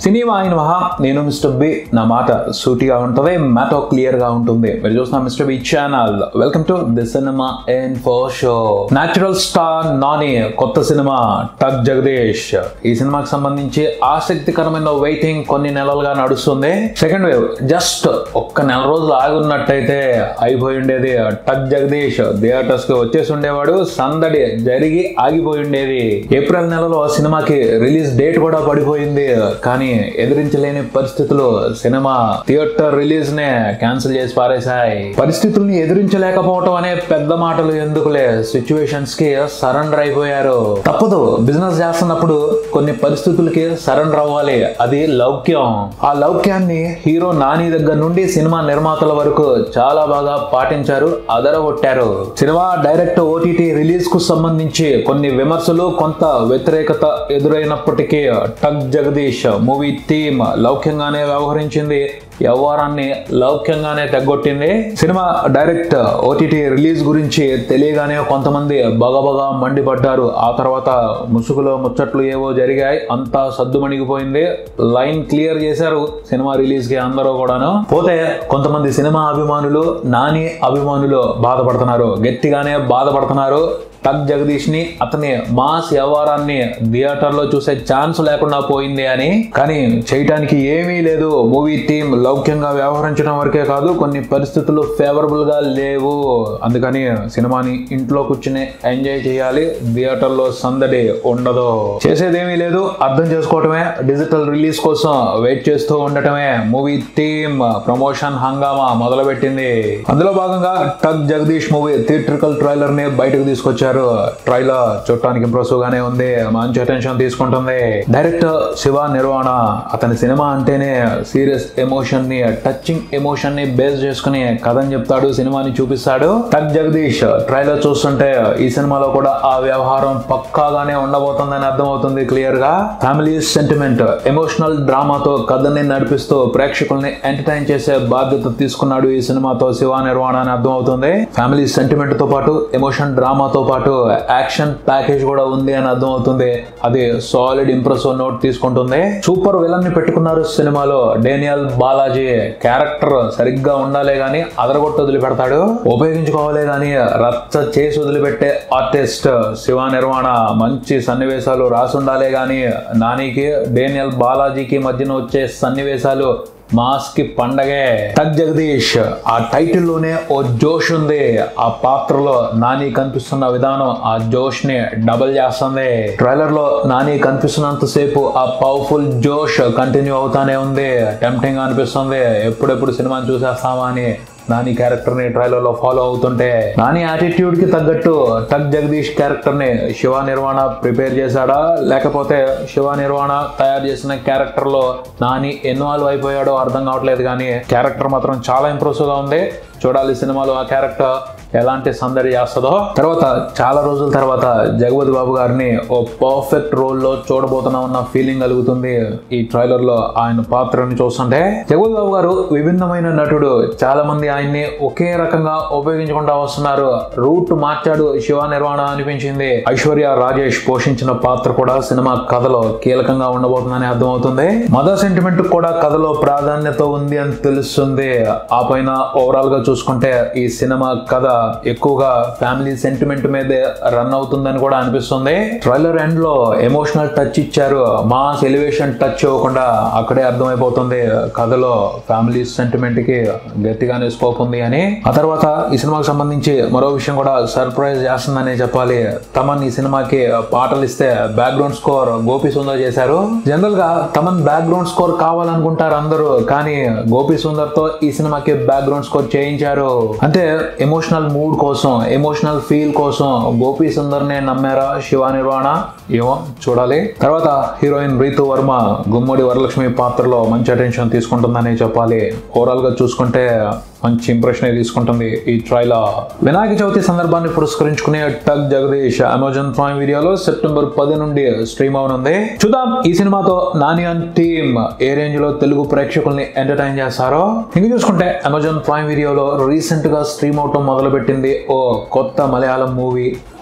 cinema అయిన మహా నేను మిస్టర్ బి నా మాట సూటిగా ఉంటుంది మ్యాటో క్లియర్ గా ఉంటుంది మీరు చూస్తున్న mister B channel welcome to the cinema in four show natural star Nani కొత్త సినిమా టక్ జగదీష్ ఈ సినిమాకి సంబంధించి ఆసక్తికరమైన వెయిటింగ్ కొన్ని నెలలుగా నడుస్తుంది సెకండ్ వేవ్ జస్ట్ ఒక్క నెల రోజులు ఆగున్నట్టయితే అయిపోయి ఉండేది టక్ జగదీష్ థియేటర్స్ కి వచ్చేసి ఉండేవాడు సందడి జరిగి ఆగిపోయి ఉండేది ఏప్రిల్ నెలలో సినిమాకి రిలీజ్ డేట్ కూడా పడిపోయింది కానీ ఎదిరించలేని పరిస్థితులు సినిమా థియేటర్ రిలీజ్ నే క్యాన్సిల్ చేసి పారేశాయి పరిస్థితుల్ని ఎదిరించలేకపోవటం అనే పెద్ద మాటలు ఎందుకులే సిచ్యువేషన్స్ కి సరెండర్ అయిపోయారు తప్పదు బిజినెస్ చేస్తున్నప్పుడు కొన్ని పరిస్థితులకి సరెండర్ అవ్వాలి అది లౌక్యం ఆ లౌక్యాన్ని హీరో నాని దగ్గర నుండి సినిమా నిర్మాతల వరకు చాలా బాగా పాటించారు అదరగొట్టారు సినిమా డైరెక్ట్ ఓటీటీ రిలీజ్ కు సంబంధించి కొన్ని విమర్శలు కొంత వ్యతిరేకత ఎదురైనప్పటికీ టక్ జగదీష్ మూవీ టీమ్ లౌక్యంగానే వ్యవహరించింది వ్యవహారాన్ని లౌక్యంగానే తగ్గొట్టింది సినిమా డైరెక్ట్ ఓటీటీ రిలీజ్ గురించి తెలియగానే కొంతమంది బగబగా మండిపడ్డారు ఆ తర్వాత ముసుగులో ముచ్చట్లు ఏవో జరిగాయి అంతా సద్దుమణిగిపోయింది లైన్ క్లియర్ చేశారు సినిమా రిలీజ్ కి అందరూ కూడాను పోతే కొంతమంది సినిమా అభిమానులు నాని అభిమానులు బాధపడుతున్నారు గట్టిగానే బాధపడుతున్నారు టక్ జగదీష్ ని అతని మాస్ వ్యవహారాన్ని థియేటర్ లో చూసే ఛాన్స్ లేకుండా పోయింది అని కానీ చేయటానికి ఏమీ లేదు మూవీ టీం లౌక్యంగా వ్యవహరించడం వరకే కాదు కొన్ని పరిస్థితులు ఫేవరబుల్ గా లేవు అందుకని సినిమాని ఇంట్లో కూర్చుని ఎంజాయ్ చేయాలి థియేటర్ లో సందడి ఉండదు చేసేదేమీ లేదు అర్థం చేసుకోవటమే డిజిటల్ రిలీజ్ కోసం వెయిట్ చేస్తూ ఉండటమే మూవీ టీమ్ ప్రమోషన్ హంగామా మొదలుపెట్టింది అందులో భాగంగా టక్ జగదీష్ మూవీ థియేట్రికల్ ట్రైలర్ ని బయటకు తీసుకొచ్చారు ట్రైలర్ చూడటానికి ఇంప్రెసివ్ గానే ఉంది మంచి అటెన్షన్ తీసుకుంటుంది డైరెక్టర్ శివ నిర్వాణ అతని సినిమా అంటేనే సీరియస్ ఎమోషన్ ని టచింగ్ ఎమోషన్ ని బేస్ చేసుకుని కథని చెప్తాడు సినిమాని చూపిస్తాడు టక్ జగదీష్ ట్రైలర్ చూస్తుంటే ఈ సినిమాలో కూడా ఆ వ్యవహారం పక్కాగానే ఉండబోతుందని అర్థమవుతుంది క్లియర్ గా ఫ్యామిలీ సెంటిమెంట్ ఎమోషనల్ డ్రామాతో కథని నడిపిస్తూ ప్రేక్షకుల్ని ఎంటర్టైన్ చేసే బాధ్యత తీసుకున్నాడు ఈ సినిమాతో శివ నిర్వాణ అని అర్థమవుతుంది ఫ్యామిలీ సెంటిమెంట్ తో పాటు ఎమోషన్ డ్రామాతో పాటు యాక్షన్ ప్యాకేజ్ కూడా ఉంది అని అర్థమవుతుంది అది సాలిడ్ ఇంప్రెసివ్ నోట్ తీసుకుంటుంది సూపర్ విలన్ ని పెట్టుకున్నారు సినిమాలో డేనియల్ బాలాజీ క్యారెక్టర్ సరిగ్గా ఉండాలే గాని అదరగొట్టు వదిలిపెడతాడు ఉపయోగించుకోవాలే గాని రచ్చ చేసి వదిలిపెట్టే ఆర్టిస్ట్ శివ నిర్మాణ మంచి సన్నివేశాలు రాసుండాలే గాని నానికి డేనియల్ బాలాజీకి మధ్యన వచ్చే సన్నివేశాలు మాస్ కి పండగే టక్ జగదీష్ ఆ టైటిల్ లోనే ఓ జోష్ ఉంది ఆ పాత్రలో నాని కనిపిస్తున్న విధానం ఆ జోష్ ని డబల్ చేస్తుంది ట్రైలర్ లో నాని కనిపిస్తున్నంత సేపు ఆ పవర్ఫుల్ జోష్ కంటిన్యూ అవుతానే ఉంది టెంప్టింగ్ అనిపిస్తుంది ఎప్పుడెప్పుడు సినిమాని చూసేస్తామా అని నాని క్యారెక్టర్ ని ట్రైలర్ లో ఫాలో అవుతుంటే నాని యాటిట్యూడ్ కి తగ్గట్టు టక్ జగదీష్ క్యారెక్టర్ ని శివ నిర్వాణ ప్రిపేర్ చేశాడా లేకపోతే శివ నిర్వాణ తయారు చేసిన క్యారెక్టర్ లో నాని ఇన్వాల్వ్ అయిపోయాడో అర్థం కావట్లేదు కానీ క్యారెక్టర్ మాత్రం చాలా ఇంప్రెసివ్ గా ఉంది చూడాలి సినిమాలో ఆ క్యారెక్టర్ ఎలాంటి సందడి చేస్తుందో తర్వాత చాలా రోజుల తర్వాత జగపతి బాబు గారిని ఓ పర్ఫెక్ట్ రోల్ లో చూడబోతున్నా ఉన్న ఫీలింగ్ కలుగుతుంది ఈ ట్రైలర్ లో ఆయన పాత్రని చూస్తుంటే జగపతి బాబు గారు విభిన్నమైన నటుడు చాలా మంది ఆయన్ని ఒకే రకంగా ఉపయోగించుకుంటా వస్తున్నారు రూట్ మార్చాడు శివ నిర్వాణ అనిపించింది ఐశ్వర్య రాజేష్ పోషించిన పాత్ర కూడా సినిమా కథలో కీలకంగా ఉండబోతుందని అర్థమవుతుంది మదర్ సెంటిమెంట్ కూడా కథలో ప్రాధాన్యత ఉంది అని తెలుస్తుంది ఆ పైన ఓవరాల్ గా చూసుకుంటే ఈ సినిమా కథ ఎక్కువగా ఫ్యామిలీ సెంటిమెంట్ మీదే రన్ అవుతుందని కూడా అనిపిస్తుంది ట్రైలర్ ఎండ్ లో ఎమోషనల్ టచ్ ఇచ్చారు మాస్ ఎలివేషన్ టచ్ ఇవ్వకుండా అక్కడే అర్థమైపోతుంది కథలో ఫ్యామిలీ సెంటిమెంట్ కి గట్టిగానే స్కోప్ ఉంది అని ఆ తర్వాత ఈ సినిమాకి సంబంధించి మరో విషయం కూడా సర్ప్రైజ్ చేస్తుందని చెప్పాలి తమన్ ఈ సినిమాకి పాటలు ఇస్తే బ్యాక్గ్రౌండ్ స్కోర్ గోపి సుందర్ చేశారు జనరల్ గా తమన్ బ్యాక్గ్రౌండ్ స్కోర్ కావాలనుకుంటారు అందరూ కానీ గోపి సుందర్ తో ఈ సినిమాకి బ్యాక్గ్రౌండ్ స్కోర్ చేయించారు అంటే ఎమోషనల్ మూడ్ కోసం ఎమోషనల్ ఫీల్ కోసం గోపి సుందర్ నే నమ్మారా శివ నిర్వాణ ఏమో చూడాలి తర్వాత హీరోయిన్ రీతు వర్మ గుమ్మడి వరలక్ష్మి పాత్రలో మంచి అటెన్షన్ తీసుకుంటుందని చెప్పాలి ఓవరాల్ గా చూసుకుంటే మంచి ఇంప్రెషన్ తీసుకుంటుంది ఈ ట్రైలర్ వినాయక చవితి సందర్భాన్ని పురస్కరించుకునే టగ్ జగదీష్ అమెజాన్ ప్రైమ్ వీడియోలో సెప్టెంబర్ పది నుండి స్ట్రీమ్ అవనుంది చూద్దాం ఈ సినిమాతో నాని అండ్ టీమ్ ఏ రేంజ్ లో తెలుగు ప్రేక్షకుల్ని ఎంటర్టైన్ చేస్తారో ఇంక చూసుకుంటే అమెజాన్ ప్రైమ్ వీడియోలో రీసెంట్ గా స్ట్రీమ్ అవటం మొదలు పెట్టింది ఓ కొత్త మలయాళం మూవీ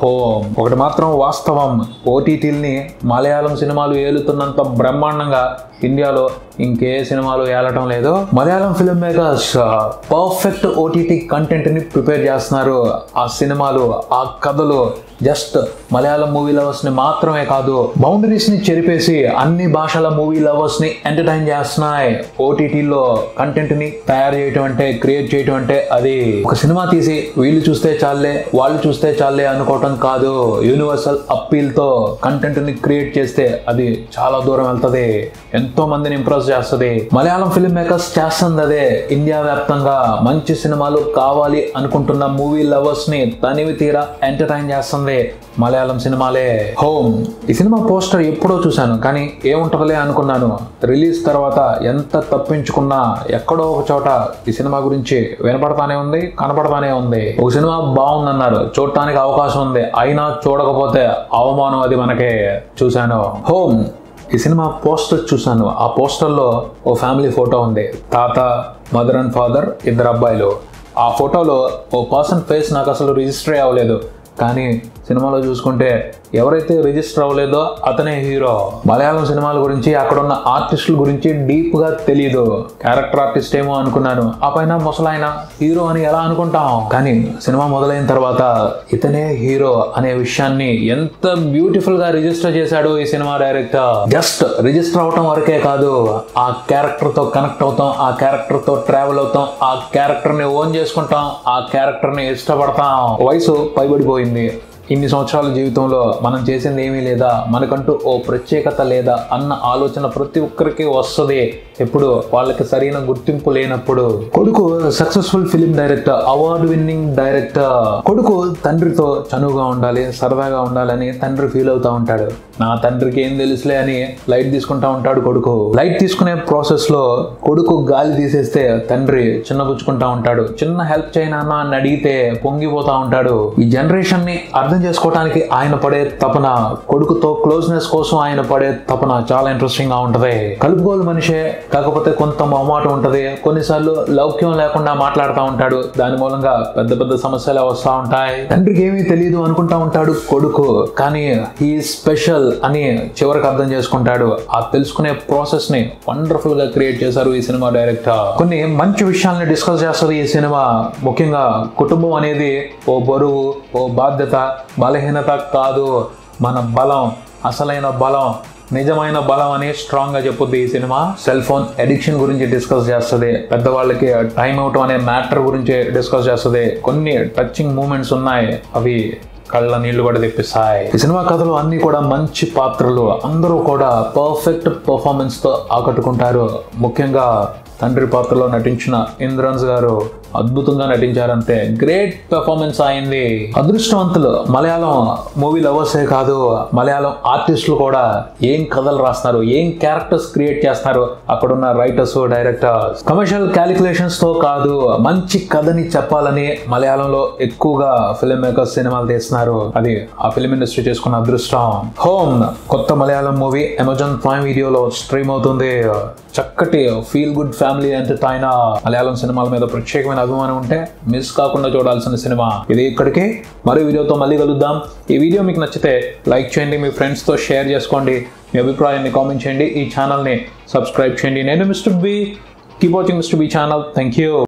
హోమ్ ఒకటి మాత్రం వాస్తవం ఓటీటీల్ని మలయాళం సినిమాలు ఏలుతున్నంత బ్రహ్మాండంగా ఇండియాలో ఇంకే సినిమాలు ఏలటం లేదు Malayalam film makers perfect OTT content ని ప్రిపేర్ చేస్తున్నారు ఆ సినిమాలు ఆ కథలు జస్ట్ మలయాళం మూవీ లవర్స్ ని మాత్రమే కాదు బౌండరీస్ ని చెరిపేసి అన్ని భాషల మూవీ లవర్స్ ని ఎంటర్టైన్ చేస్తున్నాయి ఓటీటీలో కంటెంట్ ని తయారు చేయటం అంటే క్రియేట్ చేయటం అంటే అది ఒక సినిమా తీసి వీళ్ళు చూస్తే చాలే వాళ్ళు చూస్తే చాలే అనుకోవటం కాదు యూనివర్సల్ అప్పీల్ తో కంటెంట్ ని క్రియేట్ చేస్తే అది చాలా దూరం వెళ్తది ఎంతో మందిని ఇంప్రెస్ చేస్తుంది మలయాళం ఫిల్మ్ మేకర్స్ చేస్తుంది అదే ఇండియా వ్యాప్తంగా మంచి సినిమాలు కావాలి అనుకుంటున్న మూవీ లవర్స్ ని తనివి తీరా ఎంటర్టైన్ చేస్తుంది మలయాళం సినిమాలే హోమ్ ఈ సినిమా పోస్టర్ ఎప్పుడో చూశాను కానీ ఏముంటదిలే అనుకున్నాను రిలీజ్ తర్వాత ఎంత తప్పించుకున్నా ఎక్కడో ఒక చోట ఈ సినిమా గురించి వినపడతానే ఉంది కనపడతానే ఉంది ఒక సినిమా బాగుందన్నారు చూడటానికి అవకాశం ఉంది అయినా చూడకపోతే అవమానం అది మనకే చూశాను హోమ్ ఈ సినిమా పోస్టర్ చూశాను ఆ పోస్టర్లో ఓ ఫ్యామిలీ ఫోటో ఉంది తాత మదర్ అండ్ ఫాదర్ ఇద్దరు అబ్బాయిలు ఆ ఫోటోలో ఓ పర్సన్ ఫేస్ నాకు అసలు రిజిస్టర్ అవ్వలేదు కానీ సినిమాలో చూసుకుంటే ఎవరైతే రిజిస్టర్ అవ్వలేదో అతనే హీరో మలయాళం సినిమాల గురించి అక్కడ ఉన్న ఆర్టిస్టుల గురించి డీప్ గా తెలియదు క్యారెక్టర్ ఆర్టిస్ట్ ఏమో అనుకున్నాను ఆ పైన ముసలాయన హీరో అని ఎలా అనుకుంటాం కానీ సినిమా మొదలైన తర్వాత ఇతనే హీరో అనే విషయాన్ని ఎంత బ్యూటిఫుల్ గా రిజిస్టర్ చేశాడు ఈ సినిమా డైరెక్టర్ జస్ట్ రిజిస్టర్ అవటం వరకే కాదు ఆ క్యారెక్టర్ తో కనెక్ట్ అవుతాం ఆ క్యారెక్టర్ తో ట్రావెల్ అవుతాం ఆ క్యారెక్టర్ ని ఓన్ చేసుకుంటాం ఆ క్యారెక్టర్ ని ఇష్టపడతాం వయసు పైబడిపోయింది ఇన్ని సంవత్సరాల జీవితంలో మనం చేసింది ఏమీ లేదా మనకంటూ ఓ ప్రత్యేకత లేదా అన్న ఆలోచన ప్రతి ఒక్కరికి వస్తుంది ఎప్పుడు వాళ్ళకి సరైన గుర్తింపు లేనప్పుడు కొడుకు successful film director award winning director కొడుకు తండ్రితో చనువుగా ఉండాలి సరదాగా ఉండాలని తండ్రి ఫీల్ అవుతా ఉంటాడు నా తండ్రికి ఏం తెలుసులే అని లైట్ తీసుకుంటా ఉంటాడు కొడుకు లైట్ తీసుకునే ప్రాసెస్ లో కొడుకు గాలి తీసేస్తే తండ్రి చిన్నపుచ్చుకుంటా ఉంటాడు చిన్న హెల్ప్ చేయనా అని అడిగితే పొంగిపోతా ఉంటాడు ఈ జనరేషన్ ని అర్థం చేసుకోవడానికి ఆయన పడే తపన కొడుకుతో క్లోజ్నెస్ కోసం ఆయన పడే తపన చాలా ఇంట్రెస్టింగ్ గా ఉంటది కలుపుగోలు మనిషే కాకపోతే కొంత మొహమాటం ఉంటది కొన్నిసార్లు లౌక్యం లేకుండా మాట్లాడుతూ ఉంటాడు దాని మూలంగా పెద్ద పెద్ద సమస్యలు వస్తూ ఉంటాయి తండ్రికి ఏమీ తెలియదు అనుకుంటా ఉంటాడు కొడుకు కానీ హీ స్పెషల్ అని చివరికి అర్థం చేసుకుంటాడు ఆ తెలుసుకునే ప్రాసెస్ ని వండర్ఫుల్ గా క్రియేట్ చేశారు ఈ సినిమా డైరెక్టర్ కొన్ని మంచి విషయాల్ని డిస్కస్ చేస్తుంది ఈ సినిమా ముఖ్యంగా కుటుంబం అనేది ఓ బరువు ఓ బాధ్యత బలహీనత కాదు మన బలం అసలైన బలం నిజమైన బలం అని స్ట్రాంగ్ గా చెప్పుద్ది ఈ సినిమా సెల్ ఫోన్ అడిక్షన్ గురించి డిస్కస్ చేస్తుంది పెద్దవాళ్ళకి టైం అవటం అనే మ్యాటర్ గురించి డిస్కస్ చేస్తుంది కొన్ని టచింగ్ మూమెంట్స్ ఉన్నాయి అవి కళ్ళ నీళ్లు కూడా తెప్పిస్తాయి ఈ సినిమా కథలు అన్ని కూడా మంచి పాత్రలు అందరూ కూడా పర్ఫెక్ట్ పర్ఫార్మెన్స్ తో ఆకట్టుకుంటారు ముఖ్యంగా తండ్రి పాత్రలో నటించిన ఇంద్రన్స్ గారు అద్భుతంగా నటించారంతే గ్రేట్ పెర్ఫార్మెన్స్ అయింది అదృష్టవంతులు మలయాళం మూవీ లవర్సే కాదు మలయాళం ఆర్టిస్టులు కూడా ఏం కథలు రాస్తున్నారు ఏం క్యారెక్టర్స్ క్రియేట్ చేస్తున్నారు అక్కడున్న రైటర్స్ డైరెక్టర్స్ కమర్షియల్ క్యాలిక్యులేషన్స్ తో కాదు మంచి కథని చెప్పాలని మలయాళంలో ఎక్కువగా ఫిల్మ్ మేకర్స్ సినిమాలు తీస్తున్నారు అది ఆ ఫిల్మ్ ఇండస్ట్రీ చేసుకున్న అదృష్టం హోమ్ కొత్త మలయాళం మూవీ అమెజాన్ ప్రైమ్ వీడియోలో స్ట్రీమ్ అవుతుంది చక్కటి feel good family entertain Malayalam సినిమాల మీద ప్రత్యేకమైన అభిమానం ఉంటే మిస్ కాకుండా చూడాల్సిన సినిమా ఇది ఇక్కడికి మరో వీడియోతో మళ్ళీ కలుద్దాం ఈ వీడియో మీకు నచ్చితే లైక్ చేయండి మీ ఫ్రెండ్స్తో షేర్ చేసుకోండి మీ అభిప్రాయాన్ని కామెంట్ చేయండి ఈ ఛానల్ని సబ్స్క్రైబ్ చేయండి నేను mister B keep watching mister B channel thank you